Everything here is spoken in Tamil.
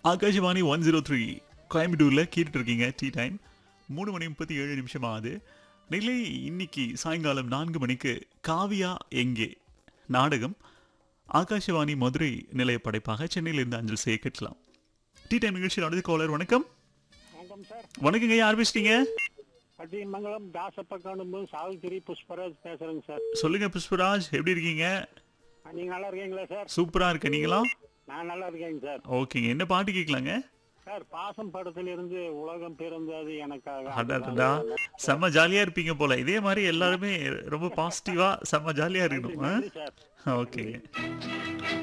ஆகாஷவாணி ஒன் ஜீரோ த்ரீ கோயம்புத்தூரில் கேட்டுட்டு இருக்கீங்க டீ டைம் மூணு மணி முப்பத்தி ஏழு நிமிஷம் ஆகுது நிலை இன்னைக்கு சாயங்காலம் நான்கு மணிக்கு காவியா எங்கே நாடகம் ஆகாஷவாணி மதுரை நிலைய படைப்பாக சென்னையிலிருந்து அஞ்சல் செய்ய கேட்கலாம் டீ டைம் நிகழ்ச்சியில் அடுத்த காலர் வணக்கம் வணக்கம் சார் வணக்கங்க யார் பேசுறீங்க பட்டிமங்கலம் தாசப்பக்கானும்பு சாவித்திரி புஷ்பராஜ் பேசுறேங்க சார் சொல்லுங்க புஷ்பராஜ் எப்படி இருக்கீங்க நீங்க நல்லா இருக்கீங்களா சார் சூப்பரா இருக்க நீங்களா நான் நல்லா இருக்கேங்க சார் ஓகேங்க என்ன பாட்டு கேட்கலாங்க சார் பாசம் படத்திலிருந்து உலகம் பிறந்தது எனக்காக அடடா செம்ம ஜாலியா இருப்பீங்க போல இதே மாதிரி எல்லாருமே ரொம்ப பாசிட்டிவா செம்ம ஜாலியா இருக்கணும் ஆ? சார் ஓகேங்க